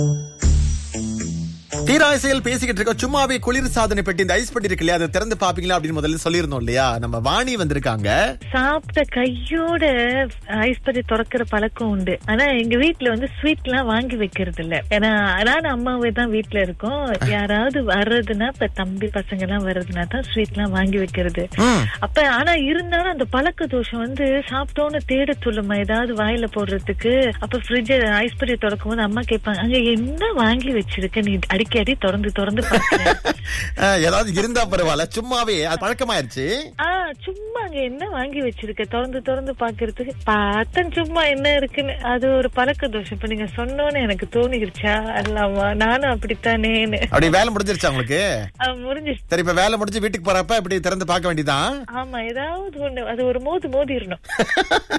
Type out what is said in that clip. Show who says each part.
Speaker 1: தீராசையில் பேசிக்கிட்டு இருக்கோம் சும்மாவே குளிர் சாதனை பெட்டி இந்த ஐஸ் பெட்டி இருக்கு இல்லையா அதை திறந்து பாப்பீங்களா அப்படின்னு முதல்ல சொல்லியிருந்தோம் இல்லையா நம்ம வாணி வந்திருக்காங்க
Speaker 2: சாப்பிட்ட கையோட ஐஸ் பத்தி திறக்கிற பழக்கம் உண்டு ஆனா எங்க வீட்ல வந்து ஸ்வீட் எல்லாம் வாங்கி வைக்கிறது இல்ல ஏன்னா நானும் அம்மாவே தான் வீட்ல இருக்கோம் யாராவது வர்றதுன்னா இப்ப தம்பி பசங்க எல்லாம் வர்றதுனா தான் ஸ்வீட் எல்லாம் வாங்கி வைக்கிறது
Speaker 1: ம்.
Speaker 2: அப்ப ஆனா இருந்தாலும் அந்த பழக்க தோஷம் வந்து சாப்பிட்டோன்னு தேட சொல்லுமா ஏதாவது வாயில போடுறதுக்கு அப்ப ஃப்ரிட்ஜ் ஐஸ் பத்தி திறக்கும் போது அம்மா கேட்பாங்க அங்க என்ன வாங்கி வச்சிருக்க நீ அடிக்கடி திறந்து திறந்து பாக்குற
Speaker 1: அஹ், ஏதாவது இருந்தா பரவாயில்ல சும்மாவே அது பழக்கமாயிருச்சு
Speaker 2: ஆ சும்மா அங்க என்ன வாங்கி வச்சிருக்க திறந்து திறந்து பாக்குறதுக்கு பார்த்தேன் சும்மா என்ன இருக்குன்னு அது ஒரு பழக்க தோஷம் இப்ப நீங்க சொன்னோன்னு எனக்கு தோணிருச்சா அல்லாமா நானும் அப்படித்தானேன்னு
Speaker 1: அப்படி வேலை முடிஞ்சிருச்சா உங்களுக்கு
Speaker 2: ஆ, முடிஞ்சிருச்சு
Speaker 1: சரி இப்ப வேலை முடிஞ்சு வீட்டுக்கு போறப்ப இப்படி திறந்து பார்க்க வேண்டியதான்
Speaker 2: ஆமா ஏதாவது ஒண்ணு அது ஒரு மோது மோதிரணும்